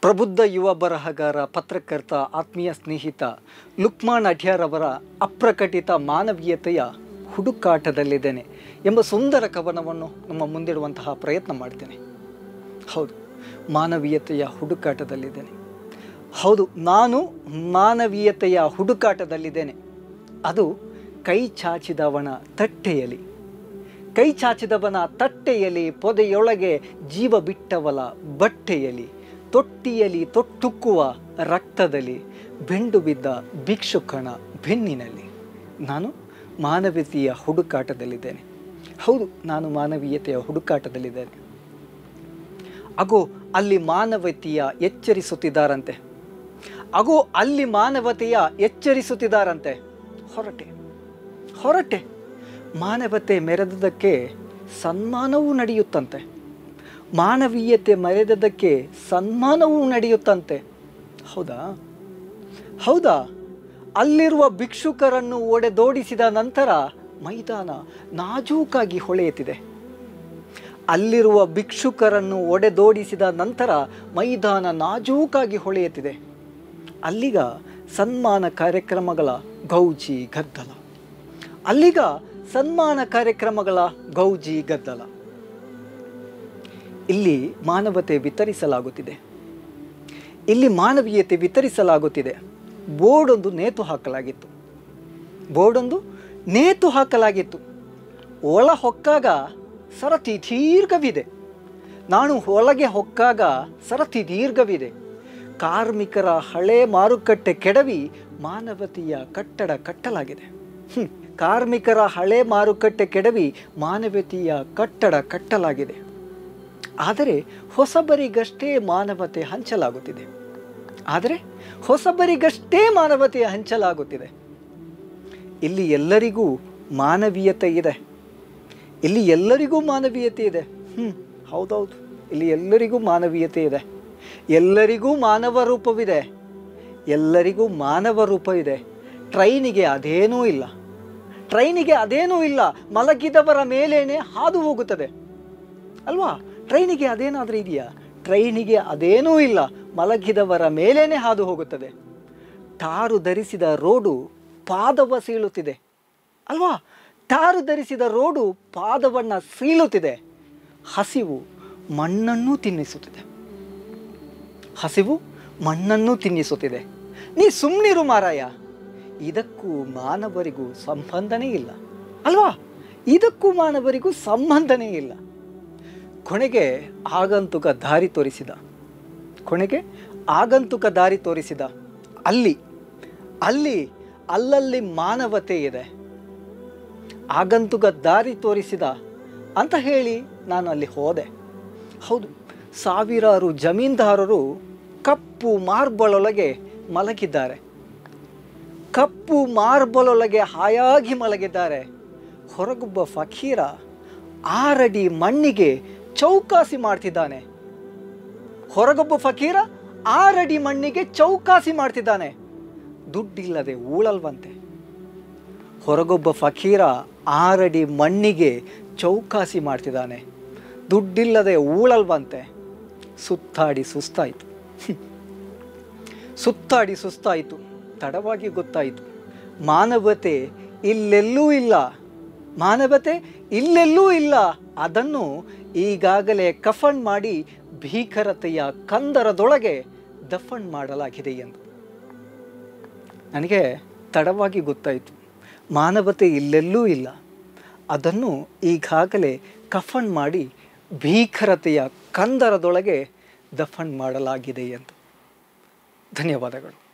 ಪ್ರಬುದ್ಧ ಯುವ ಬರಹಗಾರ ಪತ್ರಕರ್ತ ಆತ್ಮೀಯ ಸ್ನೇಹಿತ ಲುಕ್ಮಾನ್ ಅಠ್ಯಾರ್ ಅವರ ಅಪ್ರಕಟಿತ ಮಾನವೀಯತೆಯ ಹುಡುಕಾಟದಲ್ಲಿದ್ದೇನೆ ಎಂಬ ಸುಂದರ ಕವನವನ್ನು ನಮ್ಮ ಮುಂದಿಡುವಂತಹ ಪ್ರಯತ್ನ ಮಾಡ್ತೇನೆ ಹೌದು ಮಾನವೀಯತೆಯ ಹುಡುಕಾಟದಲ್ಲಿದ್ದೇನೆ ಹೌದು ನಾನು ಮಾನವೀಯತೆಯ ಹುಡುಕಾಟದಲ್ಲಿದ್ದೇನೆ ಅದು ಕೈ ಚಾಚಿದವನ ತಟ್ಟೆಯಲಿ ಕೈ ಚಾಚಿದವನ ತಟ್ಟೆಯಲಿ ಪೊದೆಯೊಳಗೆ ಜೀವ ಬಿಟ್ಟವಲ ಬಟ್ಟೆಯಲಿ ತೊಟ್ಟಿಯಲಿ ತೊಟ್ಟುಕ್ಕುವ ರಕ್ತದಲ್ಲಿ ಬೆಂಡು ಬಿದ್ದ ಭಿಕ್ಷುಕನ ಬೆನ್ನಿನಲ್ಲಿ ನಾನು ಮಾನವೀಯತೆಯ ಹುಡುಕಾಟದಲ್ಲಿದ್ದೇನೆ ಹೌದು ನಾನು ಮಾನವೀಯತೆಯ ಹುಡುಕಾಟದಲ್ಲಿದ್ದೇನೆ ಅಗೋ ಅಲ್ಲಿ ಮಾನವತೆಯ ಎಚ್ಚರಿಸುತ್ತಿದ್ದಾರಂತೆ ಅಗೋ ಅಲ್ಲಿ ಮಾನವತೆಯ ಎಚ್ಚರಿಸುತ್ತಿದ್ದಾರಂತೆ ಹೊರಟೆ ಹೊರಟೆ ಮಾನವತೆ ಮೆರೆದದಕ್ಕೆ ಸನ್ಮಾನವೂ ನಡೆಯುತ್ತಂತೆ ಮಾನವೀಯತೆ ಮೆರೆದದಕ್ಕೆ ಸನ್ಮಾನವೂ ನಡೆಯುತ್ತಂತೆ ಹೌದಾ ಹೌದಾ ಅಲ್ಲಿರುವ ಭಿಕ್ಷುಕರನ್ನು ಒಡೆದೋಡಿಸಿದ ನಂತರ ಮೈದಾನ ನಾಜೂಕಾಗಿ ಹೊಳೆಯುತ್ತಿದೆ ಅಲ್ಲಿರುವ ಭಿಕ್ಷುಕರನ್ನು ಒಡೆದೋಡಿಸಿದ ನಂತರ ಮೈದಾನ ನಾಜೂಕಾಗಿ ಹೊಳೆಯುತ್ತಿದೆ ಅಲ್ಲಿಗ ಸನ್ಮಾನ ಕಾರ್ಯಕ್ರಮಗಳ ಗೌಜಿ ಗದ್ದಲ ಅಲ್ಲಿಗ ಸನ್ಮಾನ ಕಾರ್ಯಕ್ರಮಗಳ ಗೌಜಿ ಗದ್ದಲ ಇಲ್ಲಿ ಮಾನವತೆ ವಿತರಿಸಲಾಗುತ್ತಿದೆ ಇಲ್ಲಿ ಮಾನವೀಯತೆ ವಿತರಿಸಲಾಗುತ್ತಿದೆ ಬೋರ್ಡೊಂದು ನೇತು ಹಾಕಲಾಗಿತ್ತು ಬೋರ್ಡೊಂದು ನೇತು ಹಾಕಲಾಗಿತ್ತು ಒಳ ಹೊಕ್ಕಾಗ ಸರತಿ ದೀರ್ಘವಿದೆ ನಾನು ಒಳಗೆ ಹೊಕ್ಕಾಗ ಸರತಿ ದೀರ್ಘವಿದೆ ಕಾರ್ಮಿಕರ ಹಳೆ ಮಾರುಕಟ್ಟೆ ಕೆಡವಿ ಮಾನವತೆಯ ಕಟ್ಟಡ ಕಟ್ಟಲಾಗಿದೆ ಹ್ಮ್. ಕಾರ್ಮಿಕರ ಹಳೆ ಮಾರುಕಟ್ಟೆ ಕೆಡವಿ ಮಾನವತೆಯ ಕಟ್ಟಡ ಕಟ್ಟಲಾಗಿದೆ ಆದರೆ ಹೊಸಬರಿಗಷ್ಟೇ ಮಾನವತೆ ಹಂಚಲಾಗುತ್ತಿದೆ ಆದರೆ ಹೊಸಬರಿಗಷ್ಟೇ ಮಾನವತೆ ಹಂಚಲಾಗುತ್ತಿದೆ ಇಲ್ಲಿ ಎಲ್ಲರಿಗೂ ಮಾನವೀಯತೆ ಇದೆ ಇಲ್ಲಿ ಎಲ್ಲರಿಗೂ ಮಾನವೀಯತೆ ಇದೆ ಹ್ಞೂ ಹೌದೌದು ಇಲ್ಲಿ ಎಲ್ಲರಿಗೂ ಮಾನವೀಯತೆ ಇದೆ ಎಲ್ಲರಿಗೂ ಮಾನವ ರೂಪವಿದೆ ಎಲ್ಲರಿಗೂ ಮಾನವ ರೂಪ ಇದೆ ಟ್ರೈನಿಗೆ ಅದೇನೂ ಇಲ್ಲ ಟ್ರೈನಿಗೆ ಅದೇನೂ ಇಲ್ಲ ಮಲಗಿದವರ ಮೇಲೇನೆ ಹಾದು ಹೋಗುತ್ತದೆ ಅಲ್ವಾ ಟ್ರೈನಿಗೆ ಅದೇನಾದರೂ ಇದೆಯಾ ಟ್ರೈನಿಗೆ ಅದೇನೂ ಇಲ್ಲ ಮಲಗಿದವರ ಮೇಲೇನೆ ಹಾದು ಹೋಗುತ್ತದೆ ಟಾರು ಧರಿಸಿದ ರೋಡು ಪಾದವ ಸೀಳುತ್ತಿದೆ ಅಲ್ವಾ ಟಾರು ಧರಿಸಿದ ರೋಡು ಪಾದವನ್ನು ಸೀಳುತ್ತಿದೆ ಹಸಿವು ಮಣ್ಣನ್ನು ತಿನ್ನಿಸುತ್ತಿದೆ ಹಸಿವು ಮಣ್ಣನ್ನು ತಿನ್ನಿಸುತ್ತಿದೆ ನೀ ಸುಮ್ಮನಿರು ಮಾರಾಯ ಇದಕ್ಕೂ ಮಾನವರಿಗೂ ಸಂಬಂಧನೇ ಇಲ್ಲ ಅಲ್ವಾ ಇದಕ್ಕೂ ಮಾನವರಿಗೂ ಸಂಬಂಧನೇ ಇಲ್ಲ ಕೊನೆಗೆ ಆಗಂತುಕ ದಾರಿ ತೋರಿಸಿದ ಕೊನೆಗೆ ಆಗಂತುಕ ದಾರಿ ತೋರಿಸಿದ ಅಲ್ಲಿ ಅಲ್ಲಿ ಅಲ್ಲಲ್ಲಿ ಮಾನವತೆ ಇದೆ ಆಗಂತುಕ ದಾರಿ ತೋರಿಸಿದ ಅಂತ ಹೇಳಿ ನಾನು ಅಲ್ಲಿ ಹೋದೆ ಹೌದು ಸಾವಿರಾರು ಜಮೀನ್ದಾರರು ಕಪ್ಪು ಮಾರ್ಬಳೊಳಗೆ ಮಲಗಿದ್ದಾರೆ ಕಪ್ಪು ಮಾರ್ಬಲೊಳಗೆ ಹಾಯಾಗಿ ಮಲಗಿದ್ದಾರೆ ಹೊರಗೊಬ್ಬ ಫಕೀರ ಆರಡಿ ಮಣ್ಣಿಗೆ ಚೌಕಾಸಿ ಮಾಡ್ತಿದ್ದಾನೆ ಹೊರಗೊಬ್ಬ ಫಕೀರ ಆರಡಿ ಮಣ್ಣಿಗೆ ಚೌಕಾಸಿ ಮಾಡ್ತಿದ್ದಾನೆ ದುಡ್ಡಿಲ್ಲದೆ ಊಳಲ್ವಂತೆ ಹೊರಗೊಬ್ಬ ಫಕೀರ ಆರಡಿ ಮಣ್ಣಿಗೆ ಚೌಕಾಸಿ ಮಾಡ್ತಿದ್ದಾನೆ ದುಡ್ಡಿಲ್ಲದೆ ಊಳಲ್ವಂತೆ ಸುತ್ತಾಡಿ ಸುಸ್ತಾಯಿತು ಸುತ್ತಾಡಿ ಸುಸ್ತಾಯಿತು ತಡವಾಗಿ ಗೊತ್ತಾಯಿತು ಮಾನವತೆ ಇಲ್ಲೆಲ್ಲೂ ಇಲ್ಲ ಮಾನವತೆ ಇಲ್ಲೆಲ್ಲೂ ಇಲ್ಲ ಅದನ್ನು ಈಗಾಗಲೇ ಕಫನ್ ಮಾಡಿ ಭೀಕರತೆಯ ಕಂದರದೊಳಗೆ ದಫನ್ ಮಾಡಲಾಗಿದೆ ಎಂದು ನನಗೆ ತಡವಾಗಿ ಗೊತ್ತಾಯಿತು ಮಾನವತೆ ಇಲ್ಲೆಲ್ಲೂ ಇಲ್ಲ ಅದನ್ನು ಈಗಾಗಲೇ ಕಫನ್ ಮಾಡಿ ಭೀಕರತೆಯ ಕಂದರದೊಳಗೆ ದಫನ್ ಮಾಡಲಾಗಿದೆ ಎಂದು ಧನ್ಯವಾದಗಳು